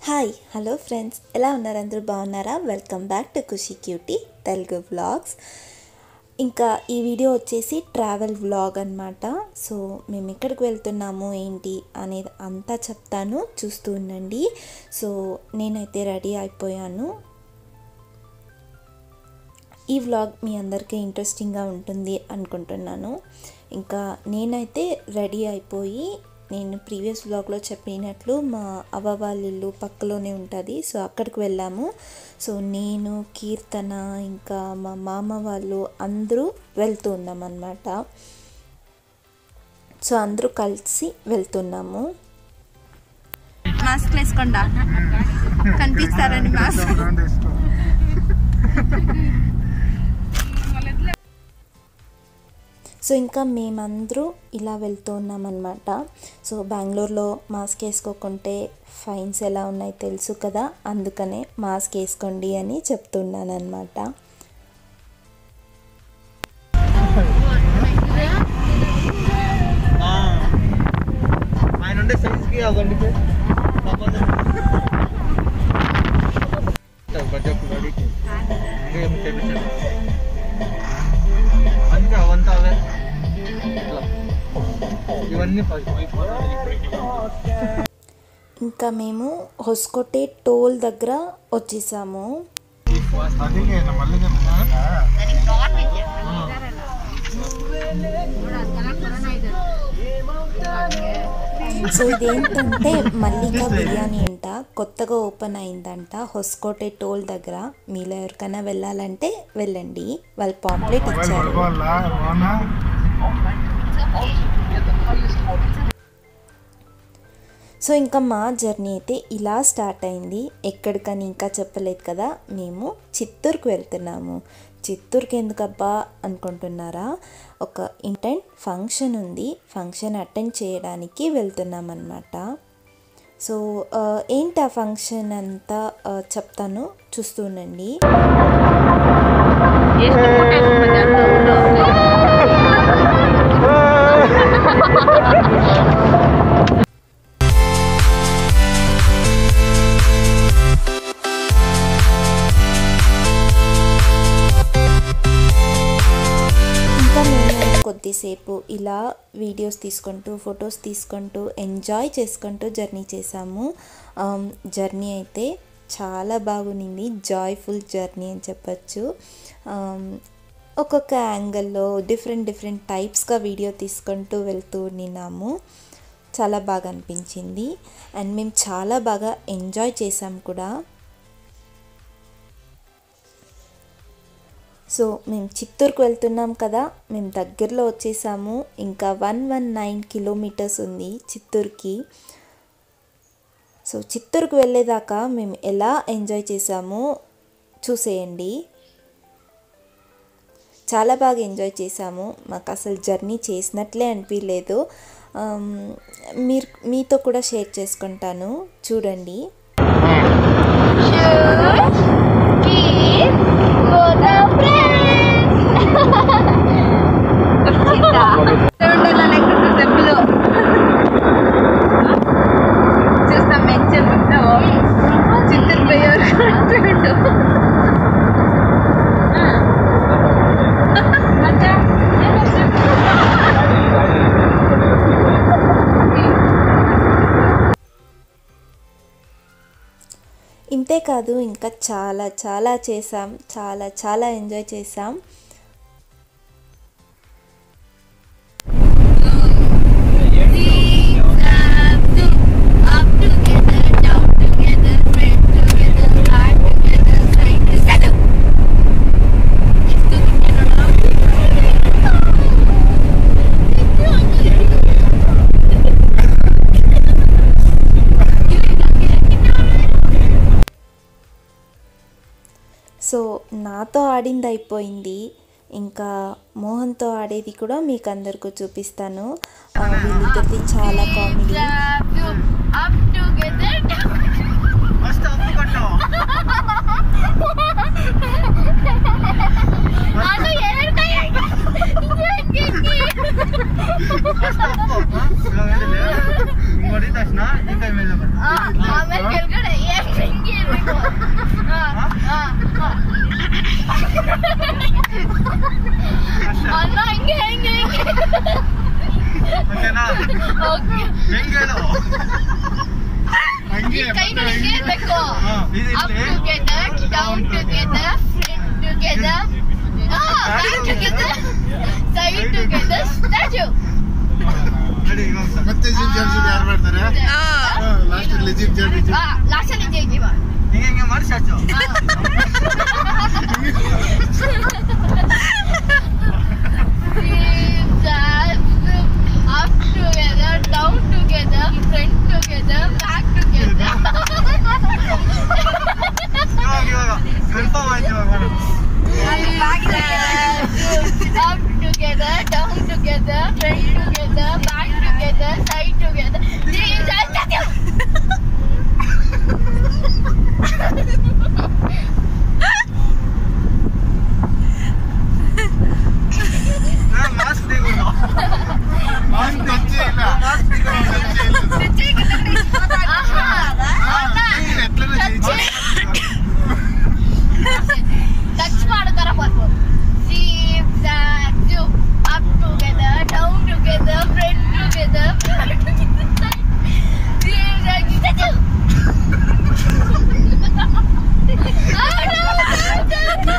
Hi hello friends ఎలా ఉన్నారు అందరూ బాగున్నారా welcome back to Khushi cutie Telugu vlogs ఇంకా ఈ వీడియో వచ్చేసి ట్రావెల్ వ్లాగ్ అనమాట సో మేము ఎక్కడికి వెళ్తున్నాము ఏంటి అనేది అంతా చెప్తాను చూస్తూ ఉండండి సో నేనైతే రెడీ అయిపోయాను ఈ వ్లాగ్ మీ అందరికీ ఇంట్రెస్టింగ్గా ఉంటుంది అనుకుంటున్నాను ఇంకా నేనైతే రెడీ అయిపోయి నేను ప్రీవియస్ వ్లాగ్లో చెప్పినట్లు మా అవ్వ వాళ్ళ ఇల్లు పక్కలోనే ఉంటుంది సో అక్కడికి వెళ్ళాము సో నేను కీర్తన ఇంకా మా మామ వాళ్ళు అందరూ వెళ్తూ ఉన్నాం అన్నమాట సో అందరూ కలిసి వెళ్తున్నాము మాస్క్ వేసుకోండా కనిపిస్తారని మాస్క్ సో ఇంకా మేమందరూ ఇలా వెళ్తూ ఉన్నామన్నమాట సో బెంగళూరులో మాస్క్ వేసుకోకుంటే ఫైన్స్ ఎలా ఉన్నాయి తెలుసు కదా అందుకనే మాస్క్ వేసుకోండి అని చెప్తున్నాను అనమాట ఆయన ఉండే సైజ్కి ఆ బండికి సంబంధం బడ్జెట్ గాడికి ఇంకేం చేపించాను అందుకే అవంతా అవే ఇట్లా ఇవన్నీ ఇంకా మేము హొస్కోటే టోల్ దగ్గర వచ్చేసాము సో ఇదేంటంటే మల్లికా బిర్యానీ అంట కొత్తగా ఓపెన్ అయిందంట హొస్కోటే టోల్ దగ్గర మీలో ఎవరికైనా వెళ్ళాలంటే వెళ్ళండి వాళ్ళు పాంప్లెట్ ఇచ్చారు సో ఇంకా మా జర్నీ అయితే ఇలా స్టార్ట్ అయింది ఎక్కడికని ఇంకా చెప్పలేదు కదా మేము చిత్తూరుకు వెళ్తున్నాము చిత్తూరుకి ఎందుకబ్బా అనుకుంటున్నారా ఒక ఇంటెంట్ ఫంక్షన్ ఉంది ఫంక్షన్ అటెండ్ చేయడానికి వెళ్తున్నాం అనమాట సో ఆ, ఏంటి ఆ ఫంక్షన్ అంతా ఆ, చెప్తాను చూస్తుండండి ఇంకా మేము కొద్దిసేపు ఇలా వీడియోస్ తీసుకుంటూ ఫొటోస్ తీసుకుంటూ ఎంజాయ్ చేసుకుంటూ జర్నీ చేసాము ఆమ్, జర్నీ అయితే చాలా బాగుంది జాయ్ఫుల్ జర్నీ అని చెప్పచ్చు ఆమ్, ఒక్కొక్క యాంగిల్లో డిఫరెంట్ డిఫరెంట్ టైప్స్గా వీడియో తీసుకుంటూ వెళ్తూ ఉన్నాము చాలా బాగా అనిపించింది అండ్ మేము చాలా బాగా ఎంజాయ్ చేసాం కూడా సో మేము చిత్తూరుకు వెళ్తున్నాం కదా మేము దగ్గరలో వచ్చేసాము ఇంకా వన్ వన్ నైన్ కిలోమీటర్స్ ఉంది చిత్తూరుకి సో చిత్తూరుకు వెళ్ళేదాకా మేము ఎలా ఎంజాయ్ చేసామో చూసేయండి చాలా బాగా ఎంజాయ్ చేసాము మాకు అసలు జర్నీ చేసినట్లే అనిపించలేదు ఆమ్, మీరు మీతో కూడా షేర్ చేసుకుంటాను చూడండి చెప్పులు చూస్తాం మెచ్చం చిత్తూరు పోయేవారు ఇంతే కాదు ఇంకా చాలా చాలా చేసాం చాలా చాలా ఎంజాయ్ చేసాం సో నాతో ఆడింది అయిపోయింది ఇంకా మోహన్తో ఆడేది కూడా మీకు అందరికీ చూపిస్తాను ఆ, వీళ్ళిద్దరిది చాలా కామెడీ ఫస్ట్ అప్పు కట్టు ఫస్ట్ అప్పు ఇంకోటి దర్శన ఇంకా మీద ಆಮೇಲೆ ಕೆಳಗಡೆ అన్న ఇంకే ఇంకే ఇంకే ఓకేనా ఓకే ಹೆಂಗೇಳು ಈ ಕೈನ ಹಿಂಗೆ ಬೇಕು ಹಾ, ಇದು ಅಪ್ ಇಲ್ಲಿ. Together down together front together back together side together statue ನಡಿ ಇವಾಗ ಸ್ವಲ್ಪ. ಮತ್ತೆ ಜಿಮ್ ಜಾಬ್ಸ್ ಯಾರು ಮಾಡ್ತಾರೆ ಲಾಸ್ಟ್ ಅಲ್ಲಿ ಜಿಮ್ ಜಾಬ್ ಲಾಸ್ಟ್ ಅಲ್ಲಿ ಜೈಜಿವ ಹಿಂಗೆ ಹಿಂಗೆ ಮಾಡಿ ಸಾಚು up together down together front together back together ಇವಾಗ ಇವಾಗ ಕನ್ಫರ್ಮ್ ಆಯ್ತು ಇವಾಗ ಮಾಡು. up together down together front together back together side together ನಾ ಮಾಸ್ಕ್ ತೆಗೆದು ಮಾಸ್ಕ್ ಟಚ್ ಇಲ್ಲ ಮಾಸ್ಕ್ ತೆಗೆದು ಟಚ್ ಮಾಡ್ತಾರ ಬರ್ಬೋದು Zip, zap, zoom. Up together, down together, front together, back together. Zip, zap, zip, zoom. Ah, no, no,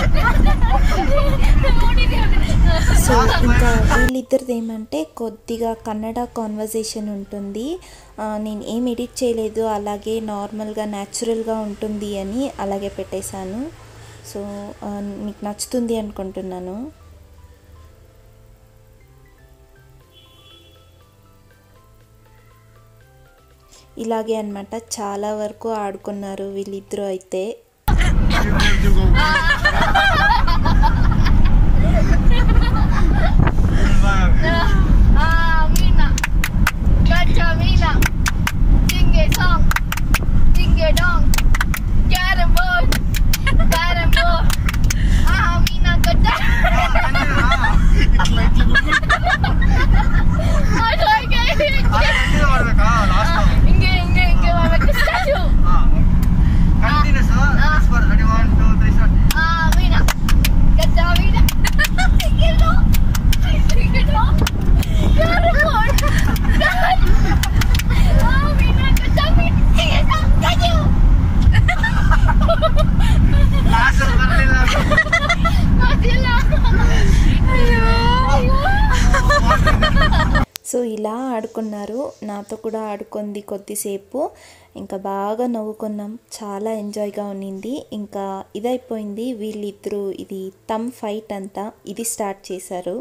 no. So ఇంకా వీళ్ళిద్దరిది ఏమంటే కొద్దిగా కన్నడ కాన్వర్జేషన్ ఉంటుంది ఆ, నేను ఏం ఎడిట్ చేయలేదు అలాగే నార్మల్గా న్యాచురల్గా ఉంటుంది అని అలాగే పెట్టేశాను సో ఆ, మీకు నచ్చుతుంది అనుకుంటున్నాను ఇలాగే అన్నమాట చాలా వరకు ఆడుకున్నారు వీళ్ళిద్దరూ అయితే Ah, Mina. Gacha Mina. Sing a song. Sing a dong. Carrom board. Carrom board. Ah, Mina gacha. ఇట్లా ఇట్లా ಅದು ಹಾಗೆ ಕಂಟಿನ್ಯೂ ಮಾಡ್ಬೇಕಾ ಲಾಸ್ಟ್ ಹಿಂಗೆ ಹಿಂಗೆ ಹಿಂಗೆ ಮಾಡ್ಬೇಕು statue continues ready one two three start ಆ ಮೀನಾ ಗಜ್ಜಾ ಮೀನಾ ಸಿಕ್ಕಿಲ್ಲ ಸಿಕ್ಕಿಲ್ಲ ಯಾರು ಫೋನ್ ಆ ಮೀನಾ ಗಜ್ಜಾ ಮೀನಾ ಸಿಕ್ಕಿಲ್ಲ ಗಜ್ಜು ಲಾಸ್ಟ್ ಬರಲಿಲ್ಲ ಗೊತ್ತಿಲ್ಲ ಅಯ್ಯೋ ಅಯ್ಯೋ సో ఇలా ఆడుకున్నారు నాతో కూడా ఆడుకుంది కొద్దిసేపు ఇంకా బాగా నవ్వుకున్నాం చాలా ఎంజాయ్గా ఉన్నింది ఇంకా ఇదైపోయింది వీళ్ళిద్దరూ ఇది తమ్ ఫైట్ అంతా ఇది స్టార్ట్ చేశారు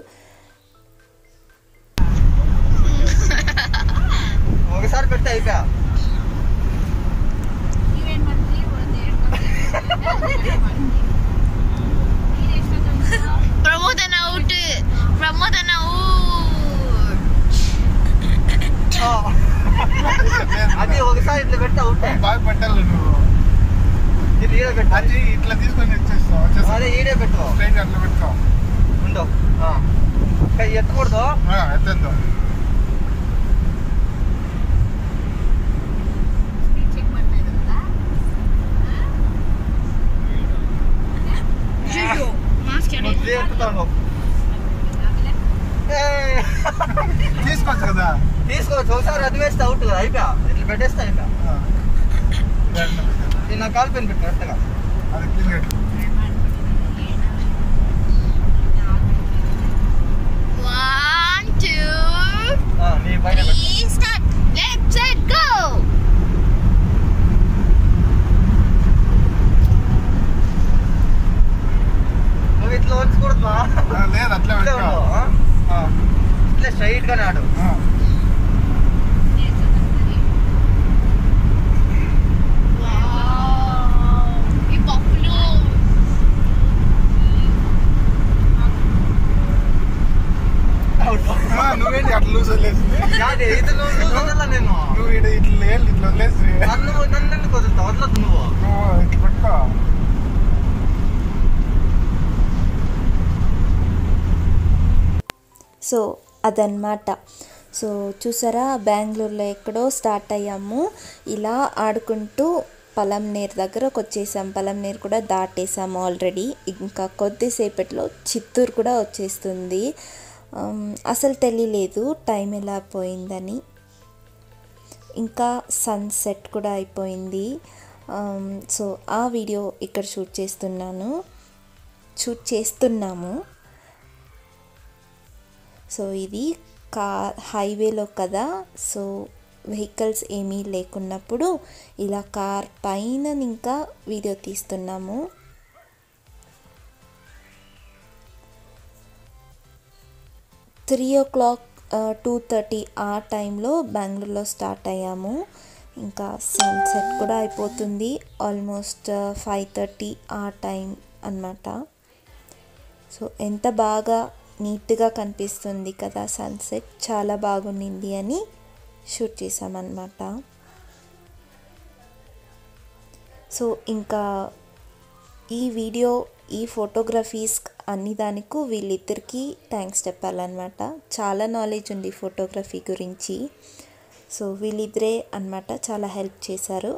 ఒకసారి పెడితే అయిపోయా ನೀವೇನ್ ಮಾಡ್ತೀರಿ ಪ್ರಮೋದನ ಔಟ್ ಪ್ರಮೋದನ అది ఒకసారి ఇట్లా పెడితే అవుతాయి బాగా పెట్టాలి నువ్వు ఇది ఈడ పెట్టు అది ఇట్లా తీసుకొని వచ్చేస్తావు వచ్చేస్తావు అదే ఈడే పెట్టు స్ట్రైట్ అట్లా పెట్టుకో ఉండు ఆ. కై ఎత్తకూడదు ఆ, ఎత్తందు ಚೆಕ್ ಮಾಡ್ತಾ ಇದ್ರಲ್ಲ ಮಾಸ್ಕ್ ముద్దే ఎత్తుతాను ఏయ్. తీసుకోవచ్చు కదా తీసుకోవచ్చు ఒకసారి అది వేస్తే అవుట్ కదా అయిపోయా ఇట్లా పెట్టేస్తే అయిపోయా ఆ. దాంట్లో పెట్టు. నేను నా కాల్ పెన్ పెట్టు కరెక్ట్గా అది క్లీన్ పెట్టు One, two, ఆ, నీ పైన పెట్టు three, start. Let's set go. నువ్వు ఇట్లా వచ్చకూడదు మా. ఆ, లేదు అట్లా ఇట్లే పెట్టుకో ఉండు, ఆ? ఆ, ఇట్లే స్ట్రైట్ గానే ఆడు ఆ. Wow. ఈ పప్పులు అవుట్ ఆ, నువ్వేంటి అట్లా లూజ్ వదిలేసింది యాదే ఇది నువ్వు నువ్వు వదలా నేను నువ్వు ఇటు ఇట్లా లేదు ఇట్లా వదిలేసి నన్ను నన్ను ఎందుకు వదులుతావు వదలొద్దు నువ్వు నువ్వు ఇట్లా పెట్టుకో సో అదనమాట సో చూసారా బెంగళూరులో ఎక్కడో స్టార్ట్ అయ్యాము ఇలా ఆడుకుంటూ పలంనేరు దగ్గరకు వచ్చేసాం పలంనేరు కూడా దాటేసాం ఆల్రెడీ ఇంకా కొద్దిసేపట్లో చిత్తూరు కూడా వచ్చేస్తుంది ఆమ్, అసలు తెలియలేదు టైం ఎలా పోయిందని ఇంకా సన్సెట్ కూడా అయిపోయింది ఆమ్, సో ఆ వీడియో ఇక్కడ షూట్ చేస్తున్నాను షూట్ చేస్తున్నాము సో ఇది కా హైవేలో కదా సో వెహికల్స్ ఏమీ లేకున్నప్పుడు ఇలా కార్ పైన ఇంకా వీడియో తీస్తున్నాము three o'clock two thirty ఆ టైంలో బెంగళూరులో స్టార్ట్ అయ్యాము ఇంకా సన్సెట్ కూడా అయిపోతుంది ఆల్మోస్ట్ ఫైవ్ థర్టీ ఆ టైం అన్నమాట సో ఎంత బాగా నీట్గా కనిపిస్తుంది కదా సన్సెట్ చాలా బాగుండింది అని షూట్ చేసామన్నమాట సో ఇంకా ఈ వీడియో ఈ ఫోటోగ్రఫీస్ అన్ని దానికి వీళ్ళిద్దరికీ థ్యాంక్స్ చెప్పాలన్నమాట చాలా నాలెడ్జ్ ఉంది ఫోటోగ్రఫీ గురించి సో వీళ్ళిద్దరే అన్నమాట చాలా హెల్ప్ చేశారు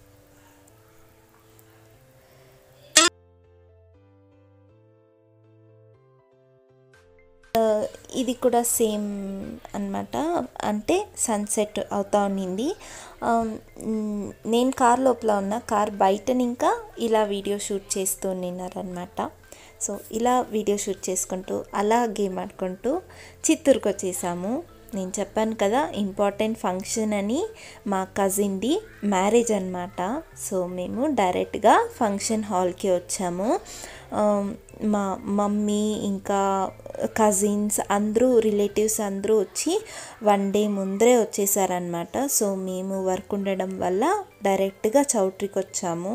ఇది కూడా సేమ్ అన్నమాట అంటే సన్సెట్ అవుతా ఉన్నింది ఆమ్, మ్, నేను కార్ లోపల ఉన్న కార్ బయట ఇంకా ఇలా వీడియో షూట్ చేస్తూ ఉన్నారనమాట సో ఇలా వీడియో షూట్ చేసుకుంటూ అలా గేమ్ ఆడుకుంటూ చిత్తూరుకు వచ్చేసాము నేను చెప్పాను కదా ఇంపార్టెంట్ ఫంక్షన్ అని మా కజిన్ది మ్యారేజ్ అనమాట సో మేము డైరెక్ట్గా ఫంక్షన్ హాల్కి వచ్చాము ఆమ్, మా మమ్మీ ఇంకా కజిన్స్ అందరూ రిలేటివ్స్ అందరూ వచ్చి వన్ డే ముందరే వచ్చేసారనమాట సో మేము వర్క్ ఉండడం వల్ల డైరెక్ట్గా చౌట్రీకి వచ్చాము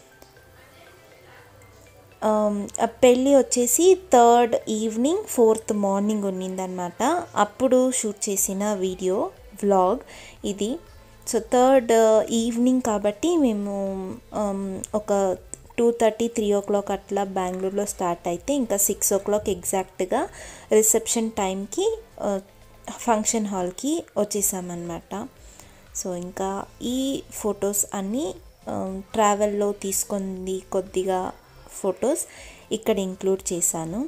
ఆమ్, ఆ పెళ్ళి వచ్చేసి థర్డ్ ఈవినింగ్ ఫోర్త్ మార్నింగ్ ఉన్నిందనమాట అప్పుడు షూట్ చేసిన వీడియో వ్లాగ్ ఇది సో థర్డ్ ఈవినింగ్ కాబట్టి మేము ఆమ్, ఒక two thirty three o'clock అట్లా బెంగళూరులో స్టార్ట్ అయితే ఇంకా సిక్స్ ఓ క్లాక్ ఎగ్జాక్ట్గా రిసెప్షన్ టైంకి ఫంక్షన్ హాల్కి వచ్చేసామన్నమాట సో ఇంకా ఈ ఫొటోస్ అన్నీ ట్రావెల్లో తీసుకుంది కొద్దిగా ఫొటోస్ ఇక్కడ ఇంక్లూడ్ చేశాను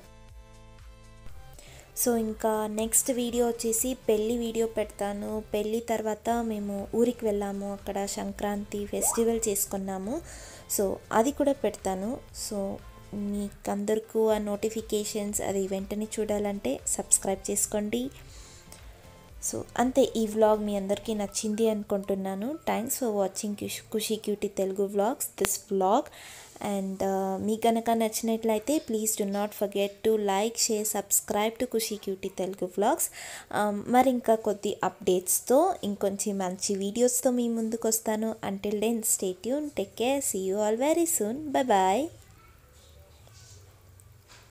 సో ఇంకా నెక్స్ట్ వీడియో వచ్చేసి పెళ్ళి వీడియో పెడతాను పెళ్ళి తర్వాత మేము ఊరికి వెళ్ళాము అక్కడ సంక్రాంతి ఫెస్టివల్ చేసుకున్నాము సో అది కూడా పెడతాను సో మీకు అందరికీ ఆ నోటిఫికేషన్స్ అది వెంటనే చూడాలంటే సబ్స్క్రైబ్ చేసుకోండి సో అంతే ఈ వ్లాగ్ మీ అందరికీ నచ్చింది అనుకుంటున్నాను థ్యాంక్స్ ఫర్ వాచింగ్ కుష్ Khushi cutie Telugu vlogs this vlog and మీకు కనుక నచ్చినట్లయితే please do not forget to like share subscribe to Khushi cutie Telugu vlogs మరి ఇంకా కొద్ది అప్డేట్స్తో ఇంకొంచెం మంచి వీడియోస్తో మీ ముందుకు వస్తాను until then stay tuned take care see you all very soon bye bye